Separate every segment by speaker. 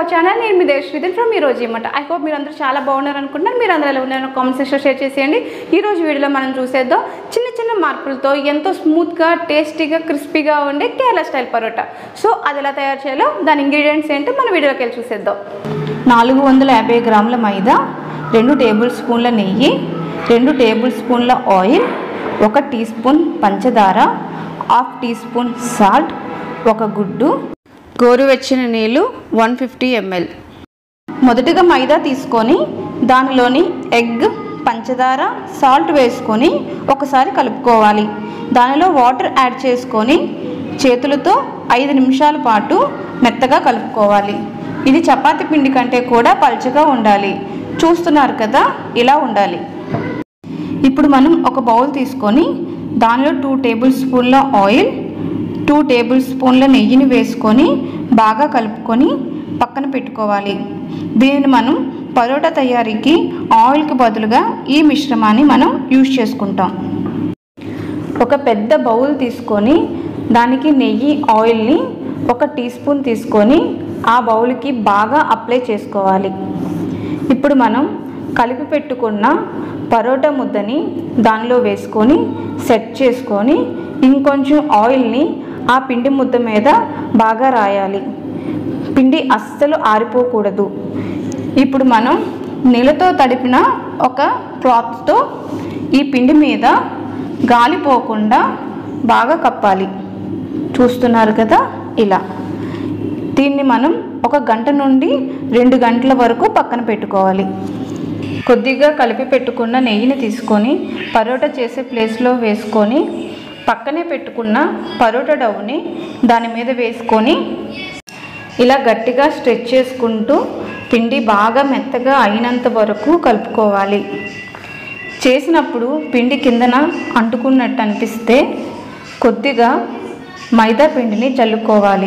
Speaker 1: our channel నేను మీ దేశ్రీది from ఈ రోజు ఇమ్మట ఐ హోప్ మీరు అందరూ చాలా బాగున్నారు అనుకుంటున్నాను మీరు అందరూ ఎలా ఉన్నారో కామెంట్ సెక్షన్ షేర్ చేసేయండి ఈ రోజు వీడియోలో మనం చూసేద్దాం చిన్న చిన్న మార్పులతో ఎంతో స్మూత్గా టేస్టీగా క్రిస్పీగా ఉండే కేరళ స్టైల్ పరోటా సో అది ఎలా తయారు చేయాలో దాని ఇంగ్రీడియంట్స్ ఏంటో మన వీడియోలోకి వెళ్ళి చూసేద్దాం నాలుగు వందల యాభై గ్రాముల మైదా రెండు టేబుల్ స్పూన్ల నెయ్యి రెండు టేబుల్ స్పూన్ల ఆయిల్ ఒక టీ స్పూన్ పంచదార హాఫ్ టీ స్పూన్ సాల్ట్ ఒక గుడ్డు గోరువెచ్చని నీళ్ళు వన్ ఫిఫ్టీ ఎంఎల్ మొదటగా మైదా తీసుకొని దానిలోని ఎగ్ పంచదార సాల్ట్ వేసుకొని ఒకసారి కలుపుకోవాలి దానిలో వాటర్ యాడ్ చేసుకొని చేతులతో ఐదు నిమిషాల పాటు మెత్తగా కలుపుకోవాలి ఇది చపాతీ పిండి కంటే కూడా పల్చగా ఉండాలి చూస్తున్నారు కదా ఇలా ఉండాలి ఇప్పుడు మనం ఒక బౌల్ తీసుకొని దానిలో టూ టేబుల్ స్పూన్ల ఆయిల్ టూ టేబుల్ స్పూన్ల నెయ్యిని వేసుకొని బాగా కలుపుకొని పక్కన పెట్టుకోవాలి దీనిని మనం పరోటా తయారీకి ఆయిల్కి బదులుగా ఈ మిశ్రమాన్ని మనం యూజ్ చేసుకుంటాం ఒక పెద్ద బౌల్ తీసుకొని దానికి నెయ్యి ఆయిల్ని ఒక టీ స్పూన్ తీసుకొని ఆ బౌల్కి బాగా అప్లై చేసుకోవాలి ఇప్పుడు మనం కలిపి పెట్టుకున్న పరోటా ముద్దని దానిలో వేసుకొని సెట్ చేసుకొని ఇంకొంచెం ఆయిల్ని ఆ పిండి ముద్ద మీద బాగా రాయాలి పిండి అస్సలు ఆరిపోకూడదు ఇప్పుడు మనం నీళ్ళతో తడిపిన ఒక క్లాత్తో ఈ పిండి మీద గాలి పోకుండా బాగా కప్పాలి చూస్తున్నారు కదా ఇలా దీన్ని మనం ఒక గంట నుండి రెండు గంటల వరకు పక్కన పెట్టుకోవాలి కొద్దిగా కలిపి పెట్టుకున్న నెయ్యిని తీసుకొని పరోటా చేసే ప్లేస్లో వేసుకొని పక్కనే పెట్టుకున్న పరోటా డవ్ని దాని మీద వేసుకొని ఇలా గట్టిగా స్ట్రెచ్ చేసుకుంటూ పిండి బాగా మెత్తగా అయినంత వరకు కలుపుకోవాలి చేసినప్పుడు పిండి కిందన అంటుకున్నట్టు అనిపిస్తే కొద్దిగా మైదా పిండిని చల్లుకోవాలి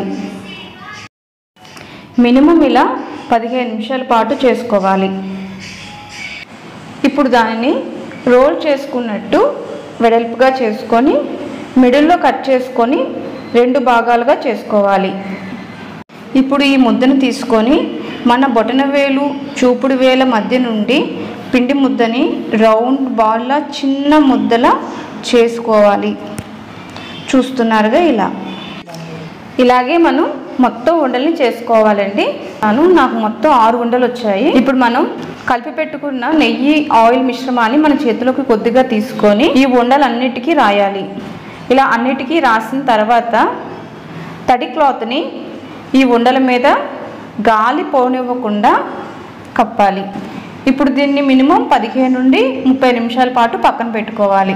Speaker 1: మినిమం ఇలా పదిహేను నిమిషాల పాటు చేసుకోవాలి ఇప్పుడు దానిని రోల్ చేసుకున్నట్టు వెడల్పుగా చేసుకొని మిడిల్లో కట్ చేసుకొని రెండు భాగాలుగా చేసుకోవాలి ఇప్పుడు ఈ ముద్దను తీసుకొని మన బొటన వేలు చూపుడు వేల మధ్య నుండి పిండి ముద్దని రౌండ్ బాల్లా చిన్న ముద్దలా చేసుకోవాలి చూస్తున్నారుగా ఇలా ఇలాగే మనం మొత్తం ఉండల్ని చేసుకోవాలండి అను నాకు మొత్తం ఆరు ఉండలు వచ్చాయి ఇప్పుడు మనం కలిపి పెట్టుకున్న నెయ్యి ఆయిల్ మిశ్రమాన్ని మన చేతిలోకి కొద్దిగా తీసుకొని ఈ ఉండలన్నిటికీ రాయాలి ఇలా అన్నిటికీ రాసిన తర్వాత తడి క్లాత్ని ఈ ఉండల మీద గాలి పోనివ్వకుండా కప్పాలి ఇప్పుడు దీన్ని మినిమం పదిహేను నుండి ముప్పై నిమిషాల పాటు పక్కన పెట్టుకోవాలి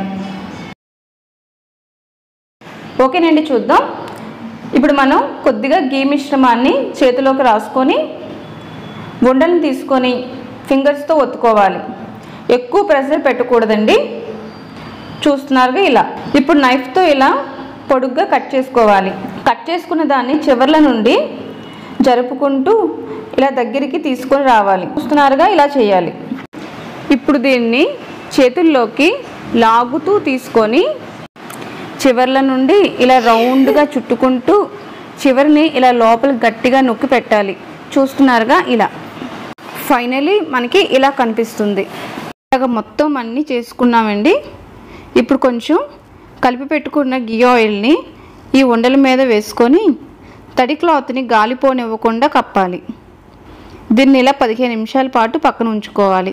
Speaker 1: ఓకేనండి చూద్దాం ఇప్పుడు మనం కొద్దిగా గీ మిశ్రమాన్ని చేతిలోకి రాసుకొని ఉండలను తీసుకొని ఫింగర్స్తో ఒత్తుకోవాలి ఎక్కువ ప్రెషర్ పెట్టకూడదండి చూస్తున్నారుగా ఇలా ఇప్పుడు నైఫ్తో ఇలా పొడుగ్గా కట్ చేసుకోవాలి కట్ చేసుకున్న దాన్ని చివర్ల నుండి జరుపుకుంటూ ఇలా దగ్గరికి తీసుకొని రావాలి చూస్తున్నారుగా ఇలా చేయాలి ఇప్పుడు దీన్ని చేతుల్లోకి లాగుతూ తీసుకొని చివర్ల నుండి ఇలా రౌండ్గా చుట్టుకుంటూ చివరిని ఇలా లోపల గట్టిగా నొక్కి పెట్టాలి చూస్తున్నారుగా ఇలా ఫైనలీ మనకి ఇలా కనిపిస్తుంది ఇలాగ మొత్తం అన్నీ చేసుకున్నామండి ఇప్పుడు కొంచెం కలిపి పెట్టుకున్న గీ ఆయిల్ని ఈ ఉండల మీద వేసుకొని తడి క్లాత్ని గాలిపోనివ్వకుండా కప్పాలి దీన్ని ఇలా పదిహేను నిమిషాల పాటు పక్కన ఉంచుకోవాలి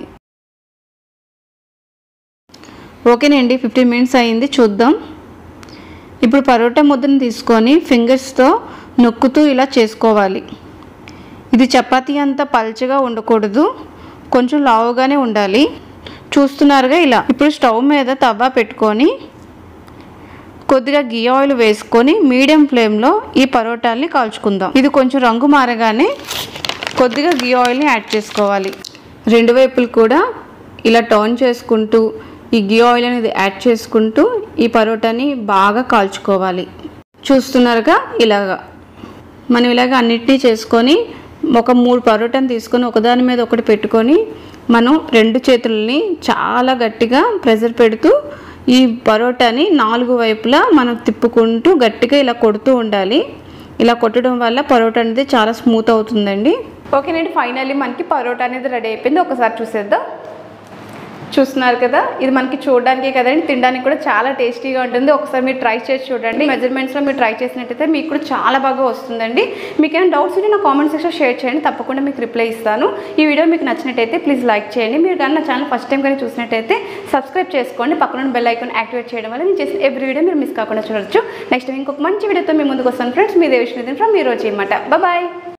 Speaker 1: ఓకేనండి ఫిఫ్టీన్ మినిట్స్ అయింది చూద్దాం ఇప్పుడు పరోటా ముద్దను తీసుకొని ఫింగర్స్తో నొక్కుతూ ఇలా చేసుకోవాలి ఇది చపాతీ అంత పల్చగా ఉండకూడదు కొంచెం లావుగానే ఉండాలి చూస్తున్నారుగా ఇలా ఇప్పుడు స్టవ్ మీద తవ్వ పెట్టుకొని కొద్దిగా గీ ఆయిల్ వేసుకొని మీడియం ఫ్లేమ్లో ఈ పరోటాల్ని కాల్చుకుందాం ఇది కొంచెం రంగు మారగానే కొద్దిగా గీ ఆయిల్ని యాడ్ చేసుకోవాలి రెండు వైపులు కూడా ఇలా టర్న్ చేసుకుంటూ ఈ గీ ఆయిల్ అనేది యాడ్ చేసుకుంటూ ఈ పరోటాని బాగా కాల్చుకోవాలి చూస్తున్నారుగా ఇలాగా మనం ఇలాగ అన్నిటినీ చేసుకొని ఒక మూడు పరోటాని తీసుకొని ఒకదాని మీద ఒకటి పెట్టుకొని మనం రెండు చేతులని చాలా గట్టిగా ప్రెజర్ పెడుతూ ఈ పరోటాని నాలుగు వైపులా మనం తిప్పుకుంటూ గట్టిగా ఇలా కొడుతూ ఉండాలి ఇలా కొట్టడం వల్ల పరోటా అనేది చాలా స్మూత్ అవుతుందండి ఓకేనండి ఫైనల్లీ మనకి పరోటా అనేది రెడీ అయిపోయింది ఒకసారి చూసేద్దాం చూస్తున్నారు కదా ఇది మనకి చూడడానికి కదండి తినడానికి కూడా చాలా టేస్టీగా ఉంటుంది ఒకసారి మీరు ట్రై చేసి చూడండి మెజర్మెంట్స్లో మీరు ట్రై చేసినట్టయితే మీకు కూడా చాలా బాగా వస్తుందండి మీకు ఏమైనా డౌట్స్ ఉంటే నా కామెంట్ సెక్షన్ షేర్ చేయండి తప్పకుండా మీకు రిప్లై ఇస్తాను ఈ వీడియో మీకు నచ్చినట్టయితే ప్లీజ్ లైక్ చేయండి మీరు కానీ నా ఛానల్ ఫస్ట్ టైం కానీ చూసినట్టయితే సబ్స్క్రైబ్ చేసుకోండి పక్కన బెల్ ఐకాన్ యాక్టివేట్ చేయడం వల్ల నేను చేసిన ఎవ్రీ వీడియో మీరు మిస్ కాకుండా చూడొచ్చు నెక్స్ట్ ఇంకొక మంచి వీడియోతో మీ ముందుకు వస్తాను ఫ్రెండ్స్ మీ దేవిష్ణుదిన్ ఫ్రమ్ ఈ రోజు అనమాట బాయ్